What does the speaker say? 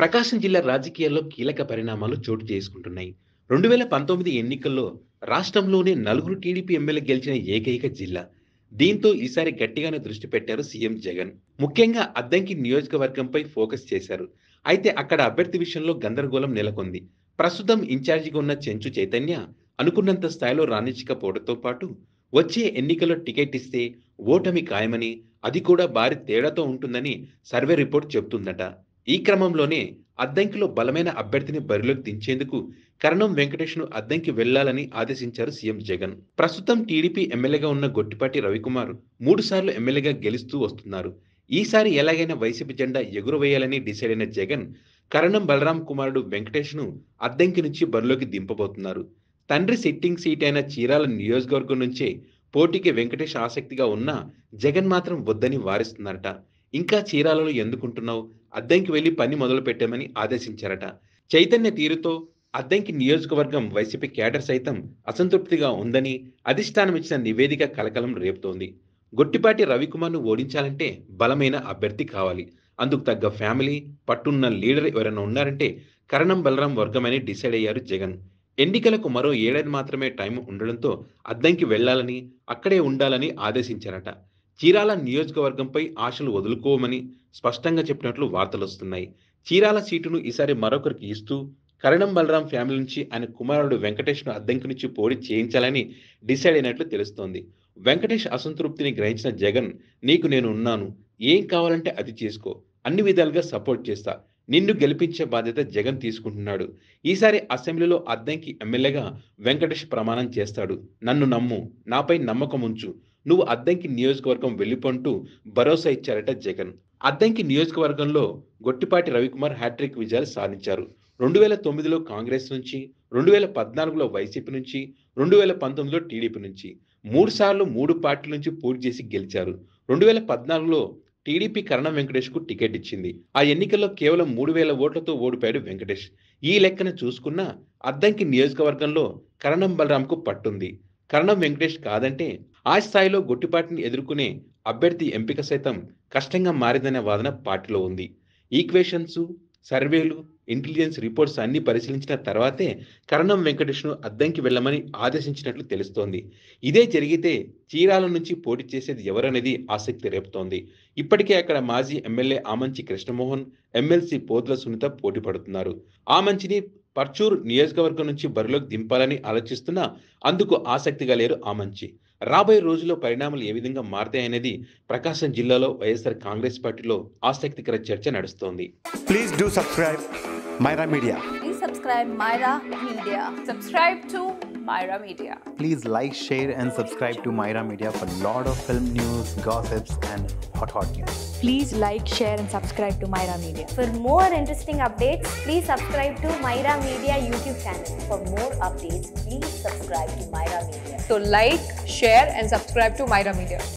ప్రకాశం జిల్లా రాజకీయాల్లో కీలక పరిణామాలు చోటు చేసుకుంటున్నాయి రెండు వేల పంతొమ్మిది ఎన్నికల్లో రాష్ట్రంలోనే నలుగురు టీడీపీ ఎమ్మెల్యే గెలిచిన ఏకైక జిల్లా దీంతో ఈసారి గట్టిగానే దృష్టి పెట్టారు సీఎం జగన్ ముఖ్యంగా అద్దంకి నియోజకవర్గంపై ఫోకస్ చేశారు అయితే అక్కడ అభ్యర్థి విషయంలో గందరగోళం నెలకొంది ప్రస్తుతం ఇన్ఛార్జిగా ఉన్న చెంచు చైతన్య అనుకున్నంత స్థాయిలో రాణించకపోవడంతో పాటు వచ్చే ఎన్నికల్లో టికెట్ ఇస్తే ఓటమి ఖాయమని అది కూడా భారీ తేడాతో ఉంటుందని సర్వే రిపోర్ట్ చెబుతుందట ఈ క్రమంలోనే అద్దంకిలో బలమైన అభ్యర్థిని బరిలోకి దించేందుకు కరణం వెంకటేష్ను అద్దంకి వెళ్లాలని ఆదేశించారు సీఎం జగన్ ప్రస్తుతం టీడీపీ ఎమ్మెల్యేగా ఉన్న గొట్టిపాటి రవికుమార్ మూడు సార్లు ఎమ్మెల్యేగా గెలుస్తూ వస్తున్నారు ఈసారి ఎలాగైనా వైసీపీ జెండా ఎగురవేయాలని డిసైడ్ అయిన జగన్ కరణం బలరాం కుమారుడు వెంకటేష్ను అద్దంకి నుంచి బరిలోకి దింపబోతున్నారు తండ్రి సిట్టింగ్ సీట్ అయిన చీరాల నియోజకవర్గం నుంచే పోటీకి వెంకటేష్ ఆసక్తిగా ఉన్నా జగన్ మాత్రం వద్దని వారిస్తున్నారట ఇంకా చీరాలలో ఎందుకుంటున్నావు అద్దంకి వెళ్లి పని మొదలు పెట్టామని ఆదేశించారట చైతన్య తీరుతో అద్దంకి నియోజకవర్గం వైసీపీ క్యాడర్ సైతం అసంతృప్తిగా ఉందని అధిష్టానం ఇచ్చిన నివేదిక కలకలం రేపుతోంది గొట్టిపాటి రవికుమార్ను ఓడించాలంటే బలమైన అభ్యర్థి కావాలి అందుకు తగ్గ ఫ్యామిలీ పట్టున్న లీడర్ ఎవరైనా ఉన్నారంటే కరణం బలరాం వర్గమని డిసైడ్ అయ్యారు జగన్ ఎన్నికలకు మరో ఏడాది మాత్రమే టైం ఉండడంతో అద్దంకి వెళ్లాలని అక్కడే ఉండాలని ఆదేశించారట చీరాల నియోజకవర్గంపై ఆశలు వదులుకోమని స్పష్టంగా చెప్పినట్లు వార్తలు వస్తున్నాయి చీరాల సీటును ఈసారి మరొకరికి ఇస్తూ కరణం బలరాం ఫ్యామిలీ నుంచి ఆయన కుమారుడు వెంకటేష్ను అద్దంకి నుంచి పోటీ చేయించాలని డిసైడ్ అయినట్లు తెలుస్తోంది వెంకటేష్ అసంతృప్తిని గ్రహించిన జగన్ నీకు నేను ఉన్నాను ఏం కావాలంటే అది చేసుకో అన్ని విధాలుగా సపోర్ట్ చేస్తా నిన్ను గెలిపించే బాధ్యత జగన్ తీసుకుంటున్నాడు ఈసారి అసెంబ్లీలో అద్దంకి ఎమ్మెల్యేగా వెంకటేష్ ప్రమాణం చేస్తాడు నన్ను నమ్ము నాపై నమ్మకం ఉంచు నువ్వు అద్దంకి నియోజకవర్గం వెళ్ళిపంటూ భరోసా ఇచ్చారట జగన్ అద్దంకి నియోజకవర్గంలో గొట్టిపాటి రవికుమార్ హ్యాట్రిక్ విజయాలు సాధించారు రెండు వేల తొమ్మిదిలో కాంగ్రెస్ నుంచి రెండు వేల పద్నాలుగులో వైసీపీ నుంచి రెండు వేల పంతొమ్మిదిలో టీడీపీ నుంచి మూడు సార్లు మూడు పార్టీల నుంచి పోటీ చేసి గెలిచారు రెండు వేల పద్నాలుగులో టీడీపీ కరణం వెంకటేష్కు టికెట్ ఇచ్చింది ఆ ఎన్నికల్లో కేవలం మూడు వేల ఓట్లతో ఓడిపోయాడు వెంకటేష్ ఈ లెక్కన చూసుకున్న అద్దంకి నియోజకవర్గంలో కరణం బలరాంకు పట్టుంది కరణం వెంకటేష్ కాదంటే ఆ స్థాయిలో గొట్టిపాటిని ఎదుర్కొనే అభ్యర్థి ఎంపిక సైతం కష్టంగా మారిందనే వాదన పార్టీలో ఉంది ఈక్వేషన్స్ సర్వేలు ఇంటెలిజెన్స్ రిపోర్ట్స్ అన్ని పరిశీలించిన తర్వాతే కరణం వెంకటేష్ను అద్దంకి వెళ్ళమని ఆదేశించినట్లు తెలుస్తోంది ఇదే జరిగితే చీరాల నుంచి పోటీ చేసేది ఎవరనేది ఆసక్తి రేపుతోంది ఇప్పటికే అక్కడ మాజీ ఎమ్మెల్యే ఆమంచి కృష్ణమోహన్ ఎమ్మెల్సీ పోతుల సునీత పోటీ పడుతున్నారు ఆమంచిని పర్చూర్ నియోజకవర్గం నుంచి బరిలోకి దింపాలని ఆలోచిస్తున్నా అందుకు ఆసక్తిగా లేరు ఆమంచి రాబోయే రోజుల్లో పరిణామాలు ఏ విధంగా మారతాయనేది ప్రకాశం జిల్లాలో వైఎస్ఆర్ కాంగ్రెస్ పార్టీలో ఆసక్తికర చర్చ నడుస్తోంది Please do subscribe Myra Media. Please subscribe Myra Media. Subscribe to Myra Media. Please like, share, and subscribe to Myra Media for lot of film news, gossips, and hot hot news. Please like, share, and subscribe to Myra Media. For more interesting updates, please subscribe to Myra Media YouTube channel. For more updates, please subscribe to Myra Media. So like, share and subscribe to Myra Media.